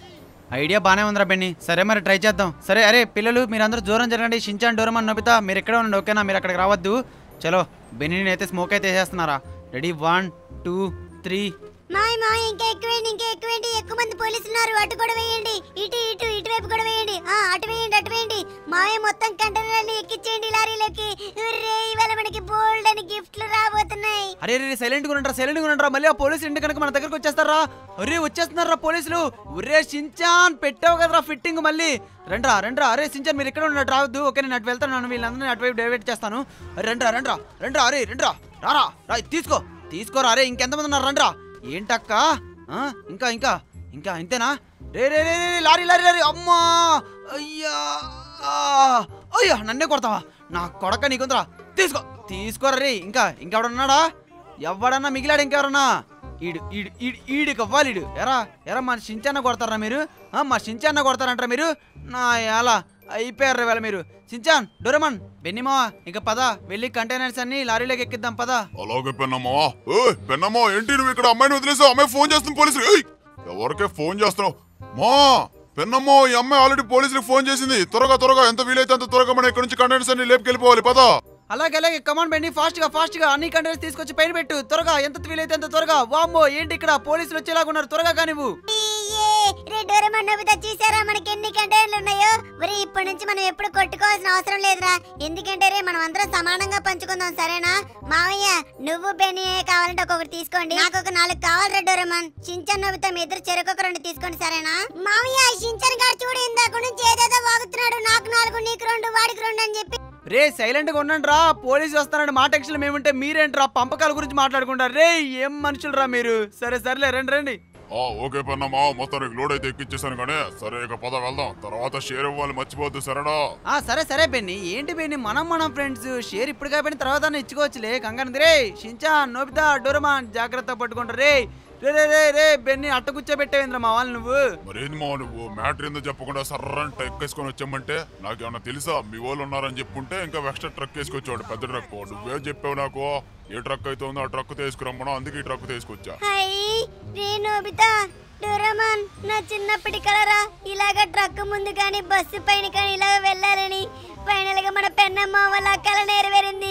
ఐడియా బానే ఉందిరా బెన్ని సరే మరి ట్రై చేద్దాం సరే అరే పిల్లలు మీరందరూ దూరం జరగండి షించాన్ డోరమన్ నొబితా మీరు ఎక్కడ ఉండండి ఓకేనా మీరు అక్కడికి రావద్దు చలో బెన్నీని అయితే స్మోక్ అయితే వేసేస్తున్నారా రెడీ వన్ టూ త్రీ మాయ్ మాయ్ ఇంకా ఎక్కువేయండి ఇంకా ఎక్కువేయండి ఎక్కువ మంది పోలీసులు ఉన్నారు అటు కూడా వేయండి ఇటు ఇటు ఇటువైపు కూడా వేయండి ఆ అటు వేయండి అటు వేయండి మావయ్య మొత్తం కంటైనర్ అన్ని ఎక్కించేయండి లారీలోకి రే ఇవాళ మనకి బోల్డ్ అని గిఫ్ట్లు రాబోతున్నాయి అరే రే సైలెంట్ గా ఉంటారా సైలెంట్ గా ఉంటారా మళ్ళీ ఆ పోలీసులు ఇంటి కనుక మన దగ్గరకు వచ్చేస్తారా అరే వచ్చేస్తున్నారా పోలీసులు ఒరే షించాన్ పెట్టావు కదరా ఫిట్టింగ్ మళ్ళీ రండ్రా రండ్రా అరే షించాన్ మీరు ఇక్కడ ఉన్నట్టు రావద్దు ఓకే నేను అటు వెళ్తాను వీళ్ళందరినీ అటువైపు డైవర్ట్ చేస్తాను అరే రండ్రా రండ్రా రండ్రా అరే రండ్రా రారా రా తీసుకో తీసుకోరా అరే ఇంకెంతమంది ఉన్నారు రండ్రా ఏంటక్క ఆ, ఇంకా ఇంకా ఇంకా ఇంతేనా రే రే రే రే, రే లారీ లారీ లారీ అమ్మా అయ్యా ఆ, అయ్యా నన్నే కొడతావా నా కొడక నీకుందరా తీసుకో తీసుకోరా రే ఇంకా ఇంకెవడన్నాడా ఎవడన్నా మిగిలాడు ఇంకెవరన్నా ఈడు ఈడు ఈడు ఈడికి అవ్వాలి ఈడు ఎరా ఎరా మా షించాన్న కొడతారా మీరు ఆ, మా షించాన్న కొడతారంటారా మీరు నా ఎలా అయిపోయారు వేళ మీరు షించాన్ డోరమన్ బెన్నిమా ఇంకా పద వెళ్ళి కంటైనర్స్ అన్ని లారీలోకి ఎక్కిద్దాం పద అలాగే పెన్నమ్మా ఏ పెన్నమ్మా ఏంటి నువ్వు ఇక్కడ అమ్మాయిని వదిలేసావు అమ్మాయి ఫోన్ చేస్తుంది పోలీసులు ఏయ్! ఎవరికే ఫోన్ చేస్తున్నావు మా పెన్నమ్మో ఈ అమ్మాయి ఆల్రెడీ పోలీసులకు ఫోన్ చేసింది త్వరగా త్వరగా ఎంత వీలైతే అంత త్వరగా మనం ఇక్కడ నుంచి కంటైనర్స్ అన్ని లేపుకెళ్ళిపోవాలి పద అలాగే అలాగే కమాన్ బెండి ఫాస్ట్ గా ఫాస్ట్ గా అన్ని కంటైనర్స్ తీసుకొచ్చి పైన పెట్టు త్వరగా ఎంత వీలైతే అంత త్వరగా వామ్మో ఏంటి ఇక్కడ పోలీసులు వచ్చేలాగా ఉన్నారు త్వరగా కానివ్వు ఏ, రే డోరేమాన్ నోబితా చూసారా మనకి ఎన్ని కంటైనర్లు ఉన్నాయో ఒరే ఇప్పటి నుంచి మనం ఎప్పుడు కొట్టుకోవాల్సిన అవసరం లేదురా ఎందుకంటే రే మనం అందరం సమానంగా పంచుకుందాం సరేనా మావయ్య నువ్వు బెన్నీ కావాలంటే ఒక్కొక్కటి తీసుకోండి నాకు ఒక నాలుగు కావాలి రే డోరేమాన్ షించన్ నోబితా మీ ఇద్దరు చెరొక రెండు తీసుకోండి సరేనా మావయ్య షించన్ గారు చూడు ఇందాక నుంచి ఏదేదో వాగుతున్నాడు నాకు నాలుగు నీకు రెండు వాడికి రెండు అని చెప్పి రే సైలెంట్ గా ఉండండి రా పోలీసు వస్తారంటే మా టెక్స్టులు మేముంటే మీరేంట్రా పంపకాల గురించి మాట్లాడుకుంటారు రే ఏం మనుషులు రా మీరు సరే సర్లే రండి రండి ఆ ఓకే పెన్నమ్మా మొత్తానికి లోడ్ అయితే ఎక్కిచ్చేసాను కానీ సరే ఇక పద వెళ్దాం తర్వాత షేర్ ఇవ్వాలి మర్చిపోవద్దు సరేనా ఆ సరే సరే బెన్ని ఏంటి బెన్ని మనం మనం ఫ్రెండ్స్ షేర్ ఇప్పుడు కాబట్టి తర్వాత ఇచ్చుకోవచ్చులే కంగారు రే షించాన్ నోబితా డోరమాన్ జాగ్రత్త పట్టుకుంటారు రే రే రే రే రే బెన్ని అట్ట కూర్చోబెట్టావేంద్ర మా వాళ్ళు నువ్వు మరేంది మా నువ్వు మ్యాటర్ ఏందో చెప్పకుండా సర్రని ట్రక్ వేసుకొని వచ్చామంటే నాకేమన్నా తెలుసా మీ వాళ్ళు ఉన్నారని చెప్పుంటే ఇంకా ఎక్స్ట్రా ట్రక్ వేసుకొచ్చాడు పెద్ద ట్రక్ నువ్వే చెప్పావు నాకు ఏ ట్రక్ అయితే ఉందో ఆ ట్రక్ తీసుకురమ్మను అందుకే ఈ ట్రక్ తీసుకొచ్చా హై రే నోబితా డోరామాన్ నా చిన్నప్పటి కలరా ఇలాగ ట్రక్ ముందు కానీ బస్సు పైన కానీ ఇలాగ వెళ్ళాలని ఫైనల్ గా మన పెన్నమ్మ వల్ల కళ నెరవేరింది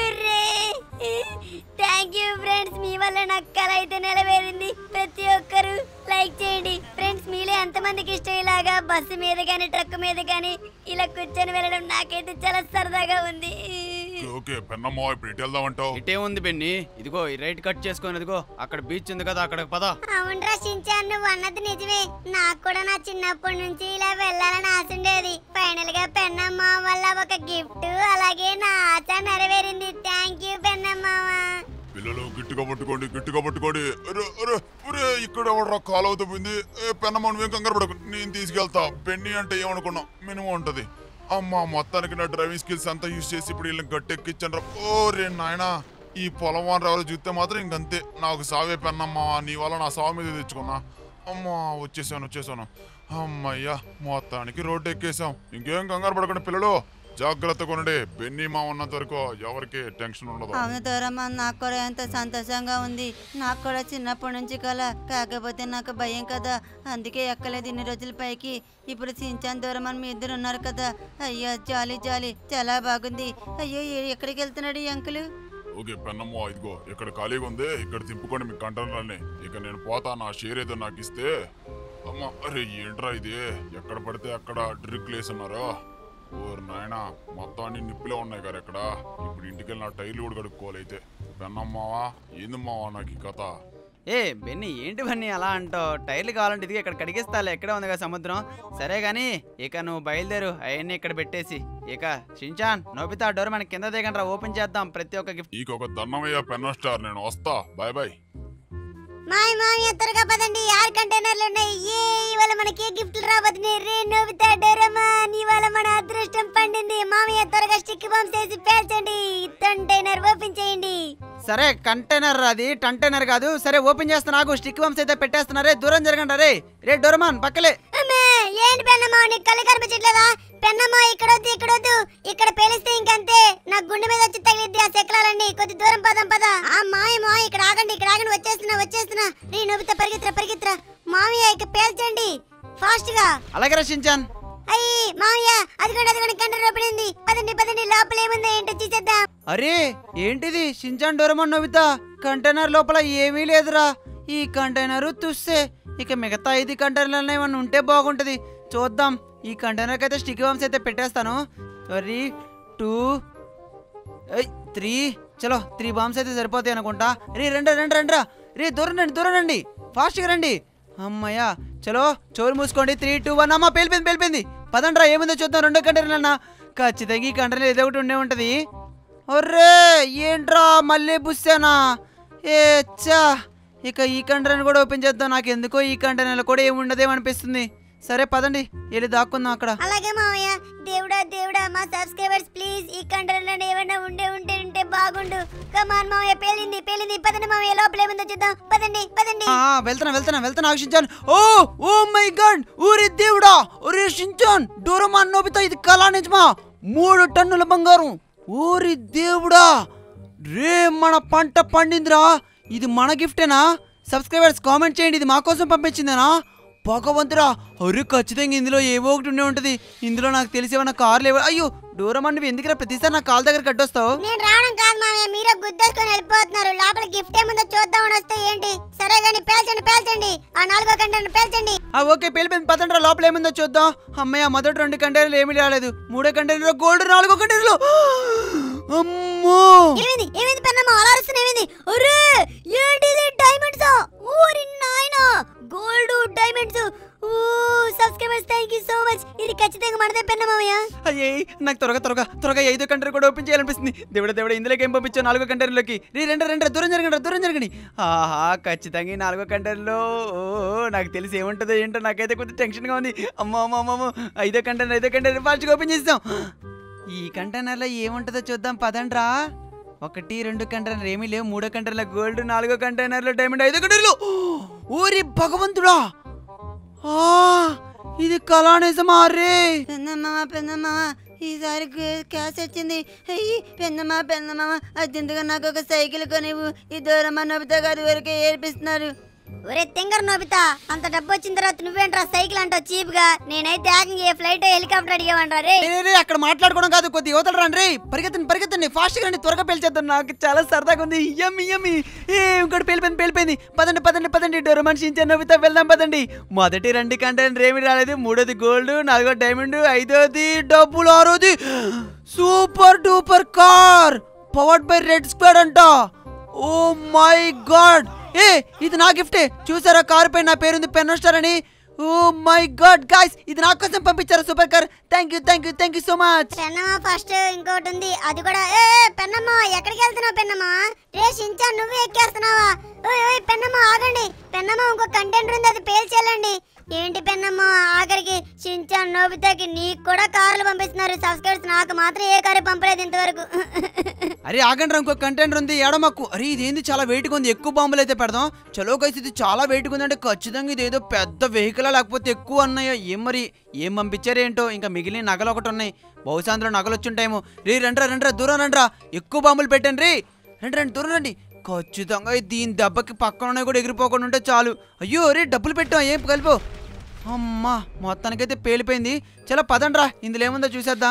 థ్యాంక్ యూ ఫ్రెండ్స్ మీ వల్ల నా కళ అయితే నెరవేరింది ప్రతి ఒక్కరు లైక్ చేయండి ఫ్రెండ్స్ మీలో ఎంతమందికి ఇష్టం ఇలాగా బస్సు మీద కానీ ట్రక్ మీద కానీ ఇలా కూర్చొని వెళ్ళడం నాకైతే చాలా సరదాగా ఉంది ఓకే, ఓకే పెన్నమ్మా ఇప్పుడు ఇటు వెళ్దామంటావు ఇటే ఉంది బెన్ని ఇదిగో ఈ రైట్ కట్ చేసుకొని ఇదిగో అక్కడ బీచ్ ఉంది కదా అక్కడికి పద అవునరా షించాన్ నువ్వు అన్నది నిజమే నాకు కూడా నా చిన్నప్పటి నుంచి ఇలా వెళ్ళాలని ఆశ ఉండేది ఫైనల్ గా పెన్నమ్మ వల్ల ఒక గిఫ్ట్ అలాగే నా ఆశ నెరవేరింది థ్యాంక్ యూ పెన్నమ్మ పిల్లలు గట్టిగా పట్టుకోండి గట్టిగా పట్టుకోండి అరే అరే ఒరే ఇక్కడ ఎవడరా కాలు అవుతుంది ఏ పెన్నమ్మ నువ్వేం కంగారు పడకు నేను తీసుకెళ్తా పెన్ని అంటే ఏమనుకున్నా మినిమం ఉంటది అమ్మా మొత్తానికి నా డ్రైవింగ్ స్కిల్స్ అంతా యూస్ చేసి ఇప్పుడు వీళ్ళని గట్టెక్కిచ్చాను రా ఓ రే నాయనా ఈ పొలం వారు ఎవరు చూస్తే మాత్రం ఇంకంతే నాకు సావే పెన్నమ్మా నీ వల్ల నా సావు మీద తెచ్చుకున్నా అమ్మా వచ్చేసాను వచ్చేసాను అమ్మయ్యా మొత్తానికి రోడ్డు ఎక్కేసాం ఇంకేం కంగారు పడకండి పిల్లలు జాగ్రత్తగా ఉండండి బెన్నీ మా ఉన్నంత వరకు ఎవరికి టెన్షన్ ఉండదు అవును దూరమ్మా నాకు కూడా ఎంతో సంతోషంగా ఉంది నాకు కూడా చిన్నప్పటి నుంచి కల కాకపోతే నాకు భయం కదా అందుకే ఎక్కలేదు ఇన్ని రోజుల పైకి ఇప్పుడు సించాన్ దూరమని మీ ఇద్దరు ఉన్నారు కదా అయ్యో జాలి జాలి చాలా బాగుంది అయ్యో ఏ- ఎక్కడికి వెళ్తున్నాడు ఈ అంకులు ఓకే పెన్నమ్మ ఇదిగో ఇక్కడ ఖాళీగా ఉంది ఇక్కడ తిప్పుకోండి మీ కంటైనర్ని ఇక నేను పోతా నా షేర్ ఏదో నాకు ఇస్తే అమ్మ అరే ఏంట్రా ఇది ఎక్కడ పడితే అక్కడ డ్రిక్ వేసున్నారా ఓరు నాయన మొత్తం అన్ని నిప్పులే ఉన్నాయి కదా ఇక్కడ ఇప్పుడు ఇంటికి వెళ్ళి నా టైర్లు కూడా కడుక్కోవాలి అయితే పెన్నమ్మావా ఏంది మావా నాకు ఈ కథ ఏ బెన్ని ఏంటి బన్నీ అలా అంటావు టైర్లు కావాలంటే ఇదిగో ఇక్కడ కడిగిస్తాలే ఎక్కడ ఉంది కదా సముద్రం సరే గాని ఇక నువ్వు బయలుదేరు అవన్నీ ఇక్కడ పెట్టేసి ఇక షించాన్ నోబితా డోర్ మన కింద దిగండ్రా ఓపెన్ చేద్దాం ప్రతి ఒక్క గిఫ్ట్ నీకు ఒక దన్నమయ్య పెన్న స్టార్ నేను వస్తా బాయ్ బాయ్ మాయ మామయ్య త్వరగా పదండి ఆరు కంటైనర్లు ఉన్నాయి ఏ ఇవాళ మనకి ఏ గిఫ్ట్లు రాబోతున్నాయి రే నోబితా డోరమాన్ ఇవాళ మన అదృష్టం పండింది మామయ్య త్వరగా స్టిక్ బాంబ్స్ వేసి పేల్చండి కంటైనర్ ఓపెన్ చేయండి సరే కంటైనర్ అది కంటైనర్ కాదు సరే ఓపెన్ చేస్తా నాకు స్టిక్ బంప్స్ అయితే పెట్టేస్తున్నారే దూరం జరగండి రే రే డోరమాన్ పక్కలే అమ్మే, ఏంటి పెన్నమ్మ నీకు కళ్ళు కనిపించట్లేదా పెన్నమ్మ ఇక్కడ వద్దు ఇక్కడ వద్దు ఇక్కడ పేలిస్తే ఇంకంతే నా గుండె మీద వచ్చి తగిలిద్ది ఆ శకలాలన్నీ కొద్ది దూరం పదం పద ఆ మాయ మాయ ఇక్కడ ఆగండి ఇక్కడ ఆగండి వచ్చేస్తున్నా వచ్చేస్తున్నా రీ నొబిత పరిగెత్తరా పరిగెత్తరా మామయ్య ఇక పేల్చండి ఫాస్ట్ గా అలాగే రా షించాన్ అయ్యి మామయ్య అదిగోండి అదిగోండి కంటర్ ఓపెన్ అయింది పదండి పదండి లోపల ఏముందో ఏంటో చూసేద్దాం అరే ఏంటిది షించాన్ డోరమాన్ నోబితా కంటైనర్ లోపల ఏమీ లేదురా ఈ కంటైనర్ తుస్సే ఇక మిగతా ఐదు కంటైనర్లు ఏమన్నా ఉంటే బాగుంటది చూద్దాం ఈ కంటైనర్కి అయితే స్టిక్ బాంబ్స్ అయితే పెట్టేస్తాను త్రీ టూ త్రీ చలో త్రీ బాంబ్స్ అయితే సరిపోతాయి అనుకుంటా రే రండి రండి రండి రే దూరం రండి దూరం రండి ఫాస్ట్గా రండి అమ్మయ్యా చలో చోరు మూసుకోండి త్రీ టూ వన్ అమ్మ పేలిపోయింది పేలిపోయింది పదండ్రా ఏముందో చూద్దాం రెండో కంటైనర్ అన్న ఖచ్చితంగా ఈ కంటైనర్ ఏదో ఒకటి ఉండే ఉంటుంది ఒర్రే ఏంట్రా మళ్ళీ బుస్సానా ఏ చా ఇక ఈ కంటైనర్ కూడా ఓపెన్ చేద్దాం నాకు ఎందుకో ఈ కంటైనర్లో కూడా ఏమి ఉండదేమనిపిస్తుంది సరే పదండి వెళ్ళి దాక్కుందాం అక్కడ అలాగే మామయ్య దేవుడా దేవుడా మా సబ్స్క్రైబర్స్ ప్లీజ్ ఈ కంటైనర్ ఏమైనా ఉండే ఉంటే ఉంటే బాగుండు కమాన్ మామయ్య పేలింది పేలింది పదండి మామయ్య లోపల ఏముందో చూద్దాం పదండి పదండి ఆ, వెళ్తున్నా వెళ్తున్నా వెళ్తున్నా ఆక్షించాను ఓ ఓ మై గాడ్ ఊరి దేవుడా ఒరే షించాన్ డోరమాన్ నోబితా ఇది కళా నిజమా మూడు టన్నుల బంగారం ఊరి దేవుడా రే మన పంట పండిందిరా ఇది మన గిఫ్టేనా సబ్స్క్రైబర్స్ కామెంట్ చేయండి ఇది మా కోసం పంపించిందేనా భగవంతురా అరే ఖచ్చితంగా ఇందులో ఏవో ఒకటి ఉండే ఉంటది ఇందులో నాకు తెలిసి ఏమన్నా కార్లు ఏవో అయ్యో డోరమాన్ నువ్వు ఎందుకురా ప్రతిసారి నా కాల్ దగ్గర కట్టొస్తావు నేను రావడం కాదు మామయ్య మీరే గుద్దేసుకొని వెళ్ళిపోతున్నారు లోపల గిఫ్ట్ ఏముందో చూద్దామని వస్తే ఏంటి సరే కానీ పేల్చండి పేల్చండి ఆ నాలుగో కంటైనర్ పేల్చండి ఆ ఓకే పెళ్ళిపోయింది పదండ్రా లోపల ఏముందో చూద్దాం అమ్మయ్య మొదటి రెండు కంటైనర్లు ఏమీ రాలేదు మూడో కంటైనర్ గోల్డ్ నాలుగో కంటైనర్లు అమ్మో ఏమైంది ఏమైంది పెన్నమ్మ అలా అరుస్తున్నా ఏమైంది ఒరే ఏంటిది డైమండ్స్ ఊరి నాయనా గోల్డ్ డైమండ్స్ ఓ subscribers thank you so much ఇది ఖచ్చితంగా మనదే పెన్నమామయ్య అయ్యే నాకు త్వరగా త్వరగా త్వరగా ఐదో కంటైనర్ కూడా ఓపెన్ చేయాలనిపిస్తుంది దేవుడ దేవుడ ఇందులోకి ఏం పంపించావు నాలుగో కంటైనర్లోకి రీ రెండు రెండు దూరం జరగండి దూరం జరగండి ఆహా ఖచ్చితంగా ఈ నాలుగో కంటైనర్లో ఓ నాకు తెలిసి ఏముంటుందో ఏంటో నాకైతే కొంచెం టెన్షన్గా ఉంది అమ్మో అమ్మో అమ్మో, అమ్మో ఐదో కంటైనర్ ఐదో కంటైనర్ ఫాస్ట్గా ఓపెన్ చేస్తాం ఈ కంటైనర్లో ఏముంటుందో చూద్దాం పదండ్రా ఒకటి రెండు కంటైనర్ ఏమీ లేవు మూడో కంటైనర్లో గోల్డ్ నాలుగో కంటైనర్లో డైమండ్ ఐదో కంటైనర్లు ఊరి భగవంతుడా ఆ ఇది కళా నిజమా రే పెన్నమ్మ పెన్నమ్మ ఈసారి కే- క్యాష్ వచ్చింది అయ్యి పెన్నమ్మ పెన్నమ్మ అర్జెంటుగా నాకు ఒక సైకిల్ కొనివ్వు ఈ దూరం నవ్వుతా గారి వరకే ఏర్పిస్తున్నారు ఒరే తింగర్ నోబితా అంత డబ్బు వచ్చిన తర్వాత నువ్వేంట్రా సైకిల్ అంటావు చీప్ గా నేనైతే ఏకంగా ఏ ఫ్లైట్ హెలికాప్టర్ అడిగేవంట్రా రే రే, రే, రే, అక్కడ మాట్లాడుకోవడం కాదు కొద్ది యువతలు రండి రే పరిగెత్తండి పరిగెత్తండి ఫాస్ట్గా రండి త్వరగా పేల్చేద్దాం నాకు చాలా సరదాగా ఉంది యమ్మి యమ్మి ఏ ఇంకోటి పేలిపోయింది పేలిపోయింది పదండి పదండి పదండి డోర్ మనిషి నవ్వుతా వెళ్దాం పదండి మొదటి రెండు కంటైనర్ ఏమి రాలేదు మూడోది గోల్డ్ నాలుగో డైమండ్ ఐదోది డబ్బులు ఆరోది super duper car powered by red squad అంట ఓ మై గాడ్ ఏ ఇది నా గిఫ్టే చూసారా కారు పై నా పేరుంది పెన్ స్టార్ అని ఓ మై గాడ్ గాయ్స్ ఇది నా కోసం పంపించారు super car thank you thank you thank you so much Pennamma first ఇంకోటి ఉంది అది కూడా ఏ ఏ, పెన్నమ్మ ఎక్కడికి వెళ్తున్నావు పెన్నమ్మ రే షించా నువ్వు ఎక్కేస్తున్నావా ఓయ్ ఓయ్ పెన్నమ్మ ఆగండి పెన్నమ్మ ఇంకో కంటెంట్ ఉంది అది పేల్చేయాలండి ఏంటి పెన్నమ్మ ఆఖరికి షించా నోబితాకి నీకు కూడా కార్లు పంపిస్తున్నారు సబ్స్క్రైబర్స్ నాకు మాత్రం ఏ కారు పంపలేదు ఇంతవరకు అరే ఆగండి రా, ఇంకో కంటెంట్ ఉంది ఎడమక్కు అరే ఇదేంది చాలా వెయిట్గా ఉంది ఎక్కువ బాంబులు అయితే పెడదాం చలో గైస్ ఇది చాలా వెయిట్గా ఉంది అంటే ఖచ్చితంగా ఇది ఏదో పెద్ద వెహికల్ లేకపోతే ఎక్కువ అన్నాయో ఏం మరి ఏం పంపించారు ఏంటో ఇంకా మిగిలిన నగలు ఒకటి ఉన్నాయి బహుశా అందులో నగలు వచ్చుంటాయేమో రే రండ్రా రండ్రా దూరం రండ్రా ఎక్కువ బాంబులు పెట్టండి రే రండి రండి దూరం రండి ఖచ్చితంగా ఈ దీని దెబ్బకి పక్కన ఉన్నాయి కూడా ఎగిరిపోకుండా ఉంటే చాలు అయ్యో రే డబ్బులు పెట్టాం ఏం కలిపో అమ్మా మొత్తానికైతే పేలిపోయింది చలో పదండ్రా ఇందులో ఏముందో చూసేద్దాం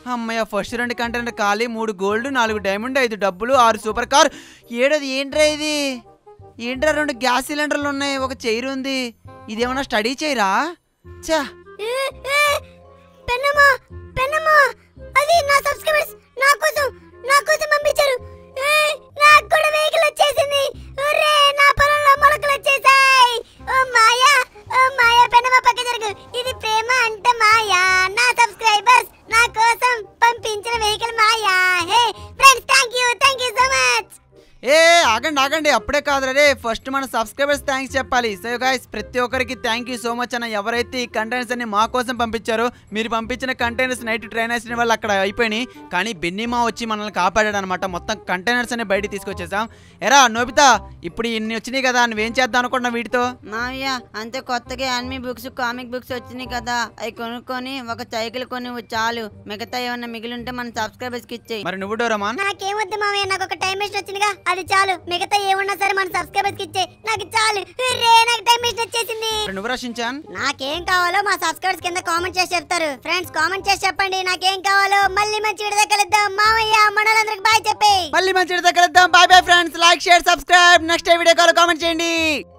అమ్మయ్య ఫస్ట్ రెండు కంటైనర్ ఖాళీ మూడు గోల్డ్ నాలుగు డైమండ్ ఐదు డబ్బులు ఆరు సూపర్ కార్ ఏడది ఏంట్రా ఇది ఏంట్రా రెండు గ్యాస్ సిలిండర్లు ఉన్నాయి ఒక చైర్ ఉంది ఇదేమన్నా స్టడీ చైరా చా ఏ, ఏ, పెన్నమ్మా పెన్నమ్మా అది నా సబ్స్క్రైబర్స్ నా కోసం నా కోసం పంపించారు ఏ, నాకు కూడా వెహికల్ వచ్చేసింది ఒరే నా పొలంలో మొలకలు వచ్చేసాయి ఓ మాయా ఓ మాయా పెన్నమ్మ పక్క జరుగు ఇది ప్రేమ అంటే మాయా నా సబ్స్క్రైబర్స్ నా కోసం పంపించిన వెహికల్ మాయా hey friends thank you thank you so much ఏ ఆగండి ఆగండి అప్పుడే కాదు రే ఫస్ట్ మన సబ్స్క్రైబర్స్ థ్యాంక్స్ చెప్పాలి సో గైస్ ప్రతి ఒక్కరికి థ్యాంక్ యూ సో మచ్ అన్న ఎవరైతే ఈ కంటైనర్స్ అన్ని మా కోసం పంపించారో మీరు పంపించిన కంటైనర్స్ నైట్ ట్రైన్ వేసిన వాళ్ళు అక్కడ అయిపోయినాయి కానీ బెన్నీమా వచ్చి మనల్ని కాపాడాడు అనమాట మొత్తం కంటైనర్స్ అన్ని బయటికి తీసుకొచ్చేసాం ఎరా నోబితా ఇప్పుడు ఇన్ని వచ్చినాయి కదా నువ్వేం చేద్దాం అనుకుంటున్నావు వీటితో మావయ్య అంతే కొత్తగా అన్ని బుక్స్ కామిక్ బుక్స్ వచ్చినాయి కదా అవి కొనుక్కొని ఒక సైకిల్ కొని చాలు మిగతా ఏమన్నా మిగిలి ఉంటే మన సబ్స్క్రైబర్స్కి ఇచ్చేయి మరి నువ్వు డోరమాన్ నాకేమొద్దు మామయ్య నాకు ఒక టైం మిషన్ వచ్చిందిగా అది చాలు మిగతా ఏమున్నా సరే మన సబ్స్క్రైబర్స్ కి ఇచ్చే నాకు చాలు రే నాకు టైం మిషన్ వచ్చేసింది మరి నువ్వు రక్షించాన్ నాకేం కావాలో మా సబ్స్క్రైబర్స్ కింద కామెంట్ చేసి చెప్తారు ఫ్రెండ్స్ కామెంట్ చేసి చెప్పండి నాకేం కావాలో మళ్ళీ మంచి విడద కలుద్దాం మామయ్య మనలందరికి బాయ్ చెప్పే మళ్ళీ మంచి దగ్గర bye bye friends like share subscribe next video call comment చేయండి